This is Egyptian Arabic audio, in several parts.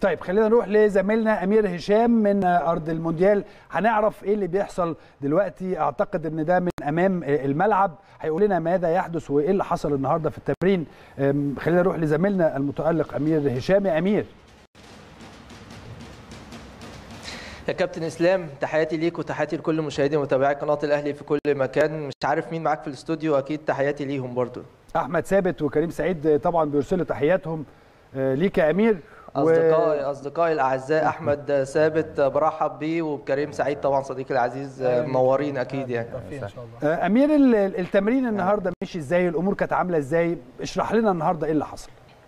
طيب خلينا نروح لزميلنا امير هشام من ارض المونديال هنعرف ايه اللي بيحصل دلوقتي اعتقد ان ده من امام الملعب هيقول لنا ماذا يحدث وايه اللي حصل النهارده في التمرين أم، خلينا نروح لزميلنا المتالق امير هشام يا امير يا كابتن اسلام تحياتي ليك وتحياتي لكل مشاهدي ومتابعي قناه الاهلي في كل مكان مش عارف مين معاك في الاستوديو اكيد تحياتي ليهم برضو احمد ثابت وكريم سعيد طبعا بيرسلوا تحياتهم آه، ليك يا امير و- اصدقائي اصدقائي الاعزاء احمد ثابت برحب بيه وبكريم سعيد طبعا صديقي العزيز منورين اكيد يعني توفيق ان شاء الله آه، امير ال- ال- التمرين النهارده مشي ازاي الامور كانت عامله ازاي اشرح لنا النهارده ايه اللي حصل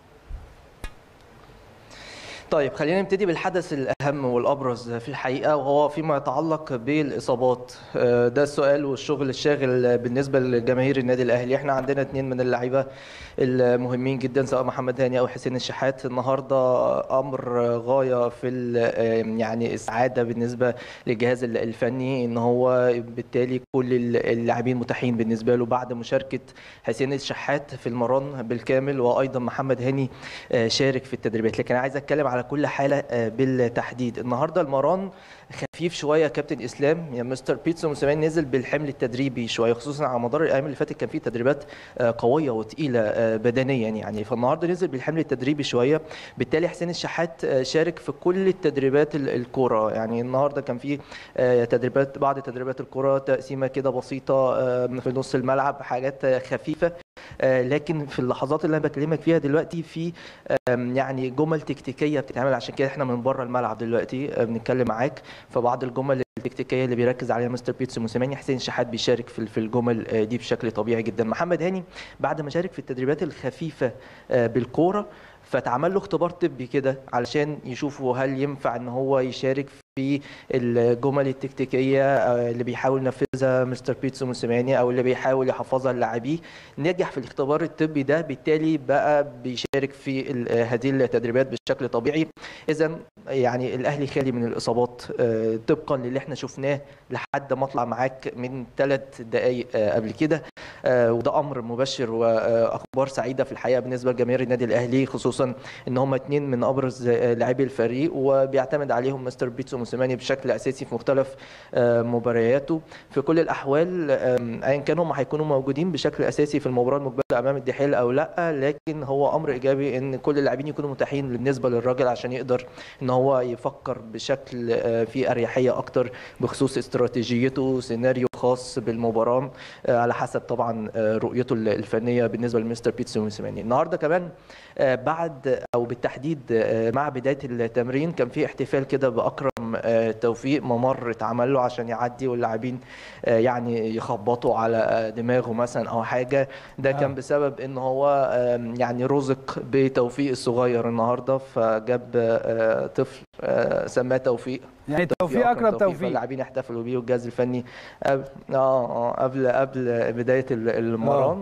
طيب خلينا نبتدي بالحدث الأهم والأبرز في الحقيقة وهو فيما يتعلق بالإصابات آه، ده السؤال والشغل الشاغل بالنسبة لجماهير النادي الأهلي احنا عندنا اثنين من اللعيبة المهمين جدا سواء محمد هاني أو حسين الشحات النهاردة أمر غاية في ال- آه، يعني السعادة بالنسبة للجهاز الفني إن هو بالتالي كل اللاعبين متاحين بالنسبة له بعد مشاركة حسين الشحات في المران بالكامل وأيضا محمد هاني آه، شارك في التدريبات لكن عايز اتكلم على كل حاله آه، بالتحديد النهارده المران خفيف شويه يا كابتن اسلام يا مستر بيتسو موسيماني نزل بالحمل التدريبي شويه خصوصا على مدار الايام اللي فاتت كان في تدريبات آه، قويه وتقيله آه، بدنيا يعني فالنهارده نزل بالحمل التدريبي شويه بالتالي حسين الشحات آه، شارك في كل التدريبات ال- الكوره يعني النهارده كان في آه، تدريبات بعض تدريبات الكوره تقسيمه كده بسيطه آه، في نص الملعب حاجات آه، خفيفه آه، لكن في اللحظات اللي انا بكلمك فيها دلوقتي في آم، يعني جمل تكتيكيه بتتعمل عشان كده احنا من بره الملعب دلوقتي آه، بنتكلم معاك فبعض الجمل التكتيكيه اللي بيركز عليها مستر بيتسو موسيماني حسين شحات بيشارك في في الجمل آه، دي بشكل طبيعي جدا محمد هاني بعد ما شارك في التدريبات الخفيفه آه، بالكوره فاتعمل له اختبار طبي كده علشان يشوفوا هل ينفع ان هو يشارك في الجمل التكتيكيه آه، اللي بيحاول ينفذها مستر بيتسو موسيماني او اللي بيحاول يحفظها للاعبيه نجح في الاختبار الطبي ده بالتالي بقى بيشارك في ال- آه، هذه التدريبات بشكل طبيعي اذا يعني الاهلي خالي من الاصابات آه، طبقا للي احنا شفناه لحد ما اطلع معاك من ثلاث دقائق آه، قبل كده آه، وده امر مبشر واخبار سعيده في الحقيقه بالنسبه لجماهير النادي الاهلي خصوصا ان هم اثنين من ابرز آه، لاعبي الفريق وبيعتمد عليهم مستر بيتسو موسيماني بشكل اساسي في مختلف آه، مبارياته في كل الاحوال آم، ايا كانوا هم هيكونوا موجودين بشكل اساسي في المباراه المقبله امام الدحيل او لا لكن هو امر ايجابي ان كل اللاعبين يكونوا متاحين بالنسبه للراجل عشان يقدر ان هو يفكر بشكل آه، في اريحيه اكتر بخصوص استراتيجيته سيناريو خاص بالمباراه آه، على حسب طبعا آه، رؤيته الفنيه بالنسبه لمستر بيتسو موسيماني النهارده كمان آه، بعد او بالتحديد آه، مع بدايه التمرين كان في احتفال كده باكرم آه، توفيق ممر اتعمل له عشان يعدي واللاعبين آه، يعني يخبطوا على آه، دماغه مثلا او حاجه ده كان بسبب ان هو آم، يعني رزق بتوفيق الصغير النهارده فجاب آه، طفل آه، سماه توفيق يعني توفيق اكرم توفيق فاللاعبين احتفلوا بيه والجهاز الفني قبل اه اه قبل قبل بدايه ال- المران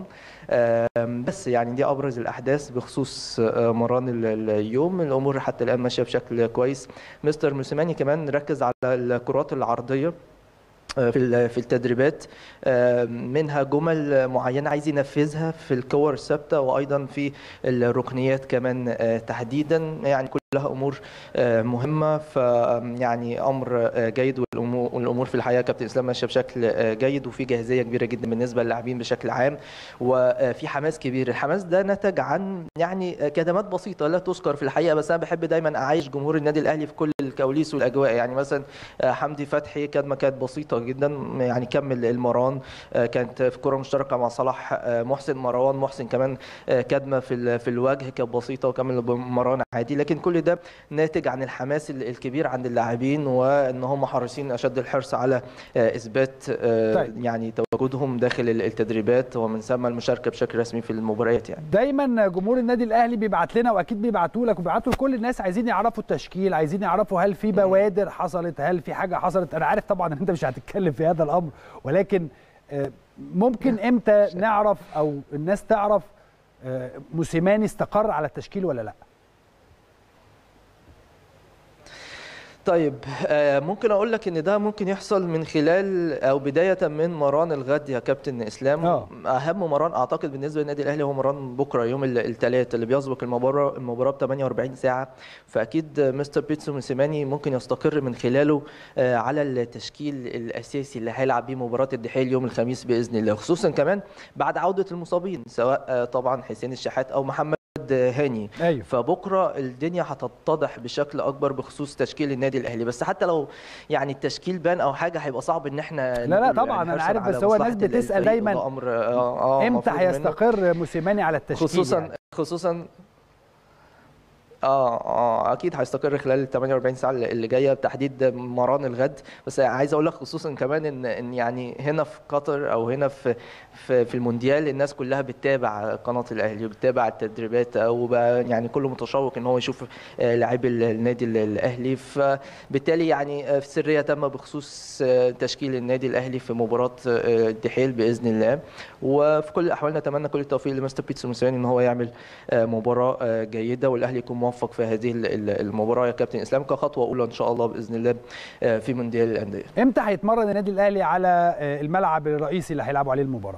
آم، بس يعني دي ابرز الاحداث بخصوص آه، مران ال- ال- اليوم الامور حتى الان ماشيه بشكل كويس مستر موسيماني كمان ركز على الكرات العرضيه آه، في ال- في التدريبات آه، منها جمل معينه عايز ينفذها في الكور الثابته وايضا في الركنيات كمان آه، تحديدا يعني كلها امور آه، مهمه ف يعني امر آه، جيد والامور والامور في الحقيقه كابتن اسلام ماشيه بشكل آه، جيد وفي جاهزيه كبيره جدا بالنسبه للاعبين بشكل عام وفي حماس كبير الحماس ده نتج عن يعني كدمات بسيطه لا تذكر في الحقيقه بس انا بحب دايما اعيش جمهور النادي الاهلي في كل الكواليس والاجواء يعني مثلا آه، حمدي فتحي كدمه كانت بسيطه جدا يعني كمل المران آه، كانت في كره مشتركه مع صلاح آه، محسن مروان محسن كمان آه، كدمه في ال- في الوجه كانت بسيطه وكمل بمران عادي لكن كل ده ناتج عن الحماس ال- الكبير عند اللاعبين وان هم حريصين اشد الحرص على آه، اثبات آه، طيب. يعني تواجدهم داخل ال- التدريبات ومن ثم المشاركه بشكل رسمي في المباريات يعني دايما جمهور النادي الاهلي بيبعت لنا واكيد بيبعتوا لك وبيبعتوا لكل الناس عايزين يعرفوا التشكيل عايزين يعرفوا هل في بوادر حصلت هل في حاجه حصلت انا عارف طبعا ان انت مش هتتكلم في هذا الامر ولكن آه، ممكن امتى نعرف او الناس تعرف آه، موسيماني استقر على التشكيل ولا لا طيب آه، ممكن اقول لك ان ده ممكن يحصل من خلال او بدايه من مران الغد يا كابتن اسلام آه. اهم مران اعتقد بالنسبه للنادي الاهلي هو مران بكره يوم الثلاث اللي بيسبق المباراه المباراه ب 48 ساعه فاكيد مستر بيتسو موسيماني ممكن يستقر من خلاله آه، على التشكيل الاساسي اللي هيلعب بيه مباراه الدحيل يوم الخميس باذن الله خصوصا كمان بعد عوده المصابين سواء آه، طبعا حسين الشحات او محمد هاني ايوه فبكره الدنيا هتتضح بشكل اكبر بخصوص تشكيل النادي الاهلي بس حتى لو يعني التشكيل بان او حاجه هيبقى صعب ان احنا لا لا نقول طبعا يعني انا حرصاً عارف على بس هو الناس مصلحة بتسال الفريق دايما وده امر اه اه امتى مفروض منه. هيستقر موسيماني على التشكيل خصوصا يعني. خصوصا اه اه اكيد هيستقر خلال ال 48 ساعه اللي جايه بتحديد مران الغد بس عايز اقول لك خصوصا كمان ان ان يعني هنا في قطر او هنا في في, في المونديال الناس كلها بتتابع قناه الاهلي وبتتابع التدريبات او بقى يعني كله متشوق ان هو يشوف آه، لاعبي النادي الاهلي فبالتالي يعني آه، في سريه تامه بخصوص آه، تشكيل النادي الاهلي في مباراه آه، الدحيل باذن الله وفي كل الاحوال نتمنى كل التوفيق لمستر بيتسو موسيماني ان هو يعمل آه، مباراه آه، جيده والاهلي يكون موفق في هذه ال- ال- المباراه يا كابتن اسلام كخطوه اولى ان شاء الله باذن الله آه، في مونديال الانديه امتى هيتمرن النادي الاهلي على آه، الملعب الرئيسي اللي هيلعبوا عليه المباراه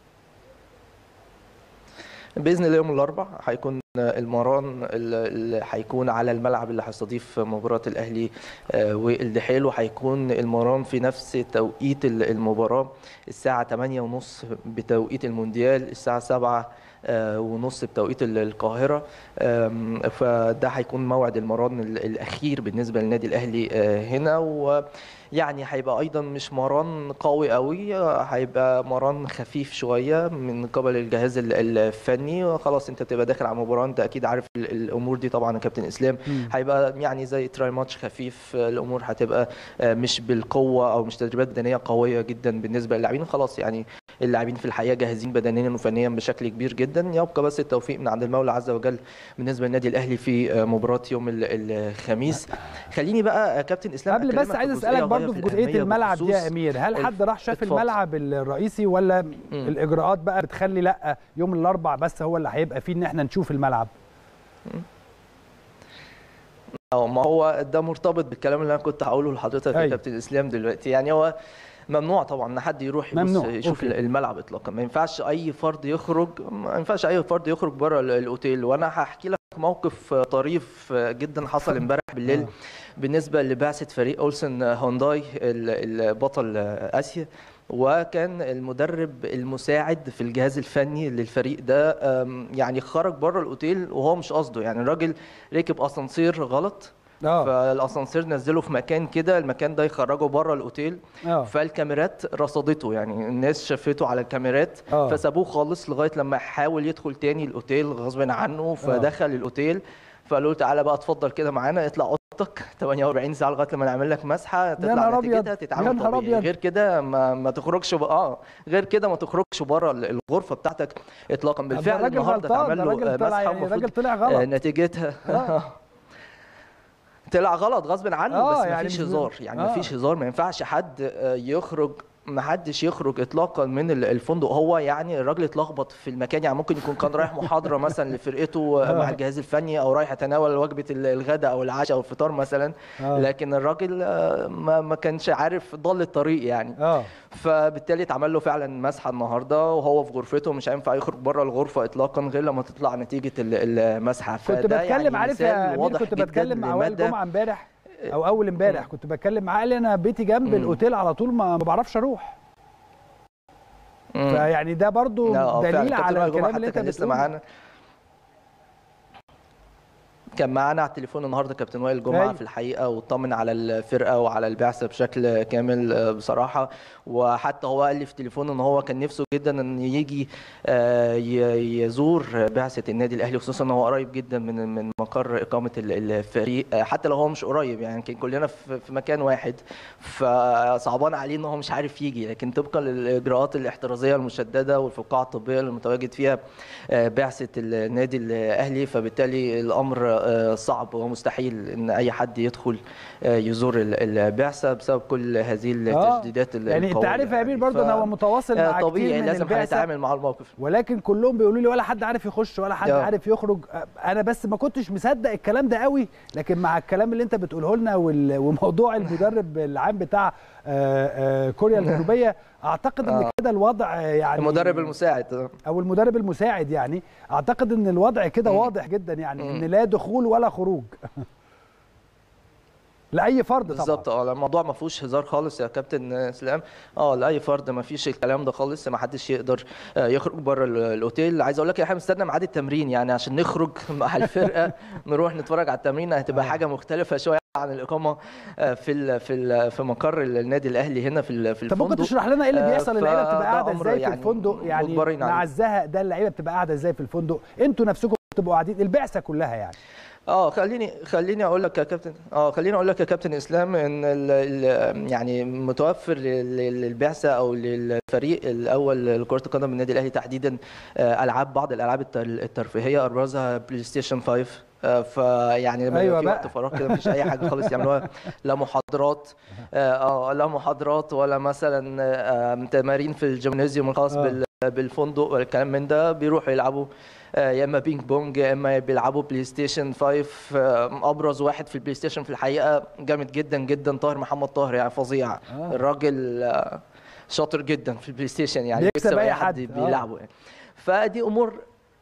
باذن الله يوم الاربعاء هيكون المران اللي هيكون على الملعب اللي هيستضيف مباراه الاهلي آه، والدحيل وهيكون المران في نفس توقيت المباراه الساعه 8:30 بتوقيت المونديال الساعه 7 آه، ونص بتوقيت ال- القاهره آم، فده هيكون موعد المران ال- الاخير بالنسبه للنادي الاهلي آه، هنا ويعني هيبقى ايضا مش مران قوي قوي آه، هيبقى مران خفيف شويه من قبل الجهاز ال- الفني خلاص انت بتبقى داخل على مباراه انت اكيد عارف ال- الامور دي طبعا يا كابتن اسلام مم. هيبقى يعني زي تراي ماتش خفيف آه، الامور هتبقى آه، مش بالقوه او مش تدريبات بدنيه قويه جدا بالنسبه للاعبين خلاص يعني اللاعبين في الحقيقه جاهزين بدنيا وفنيا بشكل كبير جدا يبقى بس التوفيق من عند المولى عز وجل بالنسبه للنادي الاهلي في آه، مباراه يوم ال- الخميس خليني بقى آه، كابتن اسلام قبل بس أكلمك في عايز جزئية اسالك غاية برضو في جزئيه الأهمية الملعب دي يا بخصوص امير هل الف- حد راح شاف اتفضل. الملعب الرئيسي ولا الاجراءات بقى بتخلي لا يوم الاربع بس هو اللي هيبقى فيه ان احنا نشوف الملعب اه ما هو ده مرتبط بالكلام اللي انا كنت هقوله لحضرتك يا أيوة. كابتن اسلام دلوقتي يعني هو ممنوع طبعا ان حد يروح يبص ممنوع. يشوف أوكي. الملعب اطلاقا ما ينفعش اي فرد يخرج ما ينفعش اي فرد يخرج بره ال- الاوتيل وانا هحكي لك موقف طريف جدا حصل امبارح بالليل آه. بالنسبه لبعثه فريق اولسن هونداي ال- البطل اسيا وكان المدرب المساعد في الجهاز الفني للفريق ده أم، يعني خرج بره الاوتيل وهو مش قصده يعني الراجل ركب اسانسير غلط اه فالاسانسير نزله في مكان كده المكان ده يخرجه بره الاوتيل اه فالكاميرات رصدته يعني الناس شافته على الكاميرات آه. فسابوه خالص لغايه لما حاول يدخل تاني الاوتيل غصب عنه فدخل الاوتيل فقالوا له تعالى بقى اتفضل كده معانا اطلع اوضتك 48 ساعه لغايه لما نعمل لك مسحه تطلع نهار أبيض. نتيجتها يا تتعامل نهار طبيعي أبيض. غير كده ما, ما تخرجش بقى اه غير كده ما تخرجش بره الغرفه بتاعتك اطلاقا ده بالفعل الراجل النهارده غلطان اتعمل ده له الراجل آه، طلع مسحه يعني المفروض الراجل طلع آه، غلط نتيجتها آه. طلع غلط غصب عنه آه، بس يعني مفيش مش- هزار يعني آه. مفيش هزار ما ينفعش حد آه، يخرج ما حدش يخرج اطلاقا من ال- الفندق هو يعني الراجل اتلخبط في المكان يعني ممكن يكون كان رايح محاضره مثلا لفرقته آه، مع الجهاز الفني او رايح يتناول وجبه ال- الغداء او العشاء او الفطار مثلا آه. لكن الراجل آه، ما ما كانش عارف ضل الطريق يعني اه فبالتالي اتعمل له فعلا مسحه النهارده وهو في غرفته مش هينفع يخرج بره الغرفه اطلاقا غير لما تطلع نتيجه ال- المسحه كنت فده بتكلم يعني عارف مثال يا امير واضح كنت جداً بتكلم مع وائل لمدى جمعه امبارح او اول امبارح كنت بتكلم معاه قال لي انا بيتي جنب الاوتيل على طول ما ما بعرفش اروح مم. فيعني ده برضو لا، آه، فعلا. دليل كابتن على وائل جمعة الكلام اللي حتى انت كان لسه بتقوله معانا كان معانا على التليفون النهارده كابتن وائل جمعه أيوة. في الحقيقه واطمن على الفرقه وعلى البعثه بشكل كامل آه، بصراحه وحتى هو قال لي في تليفونه ان هو كان نفسه جدا ان يجي آه، ي- يزور بعثه النادي الاهلي خصوصا ان هو قريب جدا من من مقر اقامه ال- الفريق آه، حتى لو هو مش قريب يعني يمكن كلنا في في مكان واحد فصعبان عليه ان هو مش عارف يجي لكن طبقا للاجراءات الاحترازيه المشدده والفقاعه الطبيه اللي متواجد فيها آه، بعثه النادي الاهلي فبالتالي الامر آه، صعب ومستحيل ان اي حد يدخل آه، يزور ال- البعثه بسبب كل هذه التشديدات ال- يعني انت القوية عارف يا امير ف- برضه ان هو متواصل آه، مع طبيعي كتير من لازم البعثة هنتعامل مع الموقف ولكن كلهم بيقولوا لي ولا حد عارف يخش ولا حد آه. عارف يخرج انا بس ما كنتش مصدق الكلام ده قوي لكن مع الكلام اللي انت بتقوله لنا وال- وموضوع المدرب العام بتاع آه، آه، كوريا الجنوبيه اعتقد ان آه. كده الوضع آه، يعني المدرب المساعد آه. او المدرب المساعد يعني اعتقد ان الوضع كده مم. واضح جدا يعني مم. ان لا دخول ولا خروج لاي فرد طبعا بالظبط اه الموضوع ما فيهوش هزار خالص يا كابتن اسلام اه لاي فرد ما فيش الكلام ده خالص ما حدش يقدر آه، يخرج بره ال- الاوتيل عايز اقول لك احنا مستنى ميعاد التمرين يعني عشان نخرج مع الفرقه نروح نتفرج على التمرين هتبقى آه. حاجه مختلفه شويه عن الاقامه آه، في ال في ال في مقر النادي الاهلي هنا في ال- في طب ممكن الفندق تشرح لنا ايه اللي آه، بيحصل اللعيبه بتبقى فده قاعده أمر ازاي في يعني الفندق يعني مجبرين مع عليه. الزهق ده اللعيبه بتبقى قاعده ازاي في الفندق انتوا نفسكم بتبقوا قاعدين البعثه كلها يعني اه خليني خليني اقول لك يا كابتن اه خليني اقول لك يا كابتن اسلام ان ال ال يعني متوفر لل- لل- للبعثه او للفريق الاول لكره القدم النادي الاهلي تحديدا آه، العاب بعض الالعاب التر- الترفيهيه ابرزها بلاي ستيشن 5 آه، فيعني لما أيوة يبقى في بقى. وقت فراغ كده مفيش اي حاجه خالص يعملوها لا محاضرات اه آه، لا محاضرات ولا مثلا آه، تمارين في الجيمنازيوم الخاص آه. بال بالفندق والكلام من ده بيروحوا يلعبوا آه، يا اما بينج بونج يا اما بيلعبوا بلاي ستيشن 5 آه، ابرز واحد في البلاي ستيشن في الحقيقه جامد جدا جدا طاهر محمد طاهر يعني فظيع آه. الراجل آه، شاطر جدا في البلاي ستيشن يعني بيكسب أي حد. آه. بيلعبه يعني فدي امور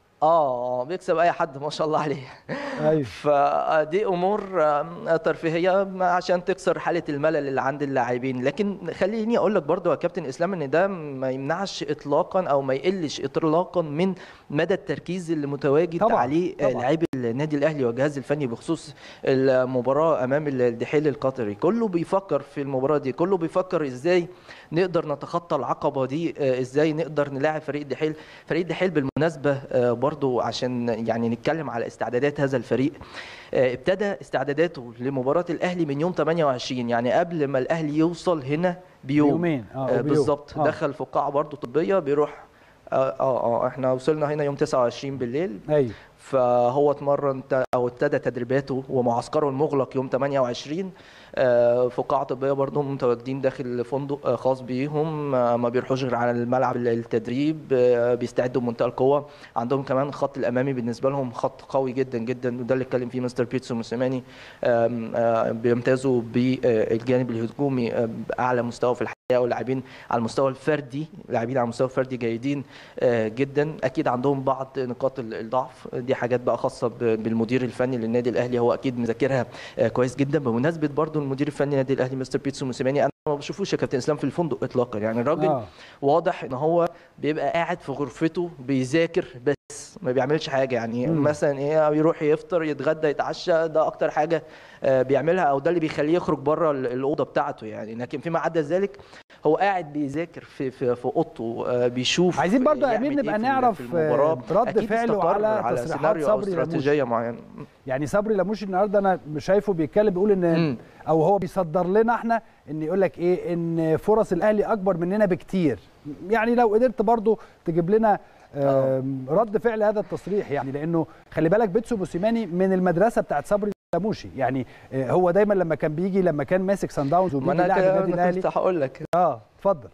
اه بيكسب اي حد ما شاء الله عليه ايوه فدي امور آم، ترفيهيه عشان تكسر حاله الملل اللي عند اللاعبين لكن خليني اقول لك برضو يا كابتن اسلام ان ده ما يمنعش اطلاقا او ما يقلش اطلاقا من مدى التركيز اللي متواجد طبعاً، عليه طبعاً. لاعبي النادي الاهلي والجهاز الفني بخصوص المباراه امام الدحيل القطري كله بيفكر في المباراه دي كله بيفكر ازاي نقدر نتخطى العقبه دي آه، ازاي نقدر نلاعب فريق الدحيل فريق الدحيل بالمناسبه آه، برضو عشان يعني نتكلم على استعدادات هذا الفريق آه، ابتدى استعداداته لمباراه الاهلي من يوم 28 يعني قبل ما الاهلي يوصل هنا بيوم بيومين اه آه، أو بيوم. بالظبط آه. دخل في قاعه برضو طبيه بيروح اه اه, آه احنا وصلنا هنا يوم 29 بالليل ايوه فهو اتمرن ت- او ابتدى تدريباته ومعسكره المغلق يوم 28 آه، في قاعه طبيه برضه متواجدين داخل فندق آه، خاص بيهم آه، ما بيروحوش غير على الملعب ال- التدريب آه، بيستعدوا بمنتهى القوه عندهم كمان الخط الامامي بالنسبه لهم خط قوي جدا جدا وده اللي اتكلم فيه مستر بيتسو موسيماني آم، آه، بيمتازوا بالجانب الهجومي آه، باعلى مستوى في الحقيقه واللاعبين على المستوى الفردي لاعبين على المستوى الفردي جيدين آه، جدا اكيد عندهم بعض نقاط ال- الضعف دي حاجات بقى خاصه ب- بالمدير الفني للنادي الاهلي هو اكيد مذاكرها آه، كويس جدا بمناسبه برضو المدير الفني للنادي الاهلي مستر بيتسو موسيماني انا ما بشوفوش يا كابتن اسلام في الفندق اطلاقا يعني الراجل آه. واضح ان هو بيبقى قاعد في غرفته بيذاكر بس ما بيعملش حاجه يعني مم. مثلا ايه يروح يفطر يتغدى يتعشى ده اكتر حاجه آه، بيعملها او ده اللي بيخليه يخرج بره ال- الاوضه بتاعته يعني لكن فيما عدا ذلك هو قاعد بيذاكر في في, في اوضته آه، بيشوف عايزين برضو يا يعمل امير إيه نبقى في ال- نعرف في المباراه آه، رد أكيد فعله استقر على تصريحات سيناريو او صبري لموش. استراتيجيه معينه يعني صبري لموش النهارده انا شايفه بيتكلم بيقول ان مم. او هو بيصدر لنا احنا ان يقول لك ايه ان فرص الاهلي اكبر مننا بكتير يعني لو قدرت برضو تجيب لنا آم، رد فعل هذا التصريح يعني لانه خلي بالك بيتسو موسيماني من المدرسه بتاعت صبري لموشي يعني آه، هو دايما لما كان بيجي لما كان ماسك سان داونز ما وبيجي انا لاعب كده النادي أنا الاهلي كنت هقول لك اه اتفضل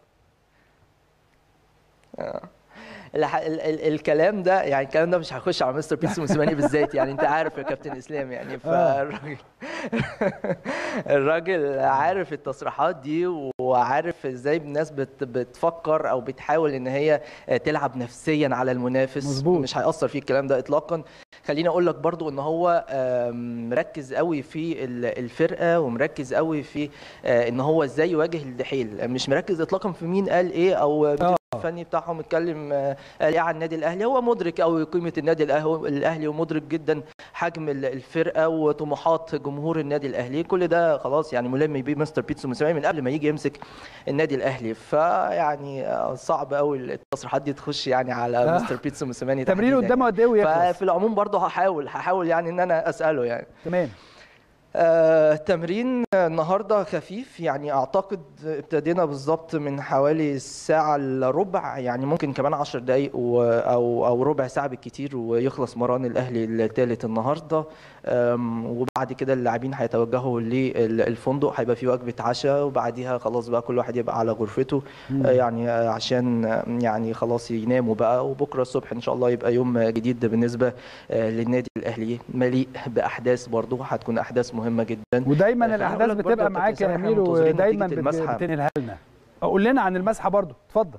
الح- ال- ال- الكلام ده يعني الكلام ده مش هيخش على مستر بيتسو موسيماني بالذات يعني انت عارف يا كابتن اسلام يعني فالراجل الراجل عارف التصريحات دي وعارف ازاي الناس بت بتفكر او بتحاول ان هي تلعب نفسيا على المنافس مظبوط. مش هيأثر فيه الكلام ده اطلاقا خليني اقول لك برضو ان هو آم، مركز قوي في ال- الفرقه ومركز قوي في آه، ان هو ازاي يواجه الدحيل مش مركز اطلاقا في مين قال ايه او آه. الفني بتاعهم اتكلم آه، قال ايه عن النادي الاهلي هو مدرك قوي قيمه النادي الأهو- الاهلي ومدرك جدا حجم ال- الفرقه وطموحات جمهور النادي الاهلي كل ده خلاص يعني ملم بيه مستر بيتسو موسيماني من قبل ما يجي يمسك النادي الاهلي فيعني آه، صعب قوي التصريحات دي تخش يعني على آه. مستر بيتسو موسيماني تمرين تحديداً قدامه قد ايه ويخلص ففي العموم برضه هحاول هحاول يعني ان انا اساله يعني تمام آه، التمرين النهارده خفيف يعني اعتقد ابتدينا بالظبط من حوالي الساعه الا ربع يعني ممكن كمان 10 دقائق و- او او ربع ساعه بالكتير ويخلص مران الاهلي الثالث النهارده أم، وبعد كده اللاعبين هيتوجهوا للفندق هيبقى في وجبه عشاء وبعديها خلاص بقى كل واحد يبقى على غرفته آه، يعني آه، عشان آه، يعني خلاص يناموا بقى وبكره الصبح ان شاء الله يبقى يوم جديد بالنسبه آه، للنادي الاهلي مليء باحداث برضه هتكون احداث مهمه جدا ودايما خليني الاحداث أقول لك برضه بتبقى يا معاك كابتن يا سامح، امير منتظرين ودايما نتيجة بت- المسحة. بتنقلها لنا قول لنا عن المسحه برضو اتفضل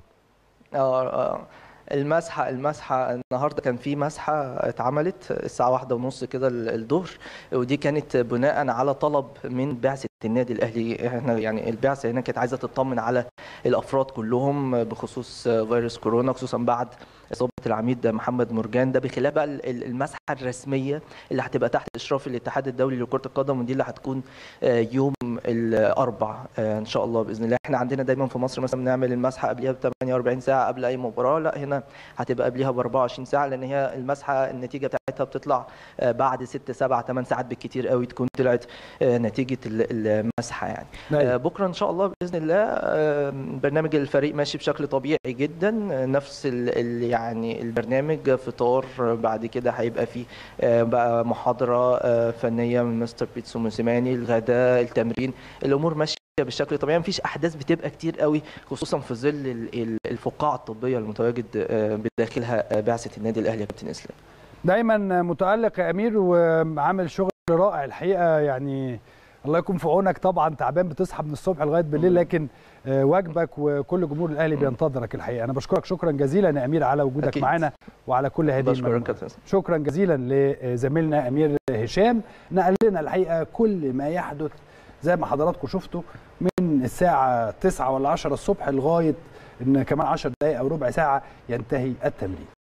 اه آه. المسحة المسحة النهاردة كان في مسحة اتعملت الساعة واحدة ونص كده ال- الظهر ودي كانت بناء على طلب من بعثة النادي الأهلي احنا يعني البعثة هنا كانت عايزة تطمن على الأفراد كلهم بخصوص فيروس كورونا خصوصا بعد إصابة العميد محمد مرجان ده بخلاف بقى ال- ال- المسحة الرسمية اللي هتبقى تحت إشراف الاتحاد الدولي لكرة القدم ودي اللي هتكون آه، يوم الأربع آه، إن شاء الله بإذن الله احنا عندنا دايما في مصر مثلا بنعمل المسحة قبلها ب 48 ساعة قبل أي مباراة لا هنا هتبقى قبلها ب 24 ساعه لان هي المسحه النتيجه بتاعتها بتطلع آه، بعد 6 7 8 ساعات بالكتير قوي تكون طلعت آه، نتيجه ال- المسحه يعني أيوة. آه، بكره ان شاء الله باذن الله آه، برنامج الفريق ماشي بشكل طبيعي جدا آه، نفس ال ال يعني البرنامج فطار آه، بعد كده هيبقى فيه آه، بقى محاضره آه، فنيه من مستر بيتسو موسيماني الغداء التمرين الامور ماشيه بشكل طبيعي مفيش احداث بتبقى كتير قوي خصوصا في ظل ال- ال- الفقاعه الطبيه المتواجد آه، بداخلها آه، بعثه النادي الاهلي يا كابتن اسلام دايما متالق يا امير وعامل شغل رائع الحقيقه يعني الله يكون في عونك طبعا تعبان بتصحى من الصبح لغايه بالليل لكن آه، واجبك وكل جمهور الاهلي بينتظرك الحقيقه انا بشكرك شكرا جزيلا يا امير على وجودك أكيد. معانا وعلى كل هذه بشكرك المعلومات كابتن اسلام شكرا جزيلا لزميلنا امير هشام نقل لنا الحقيقه كل ما يحدث زي ما حضراتكم شفتوا من الساعه 9 ولا 10 الصبح لغايه ان كمان 10 دقائق او ربع ساعه ينتهي التمرين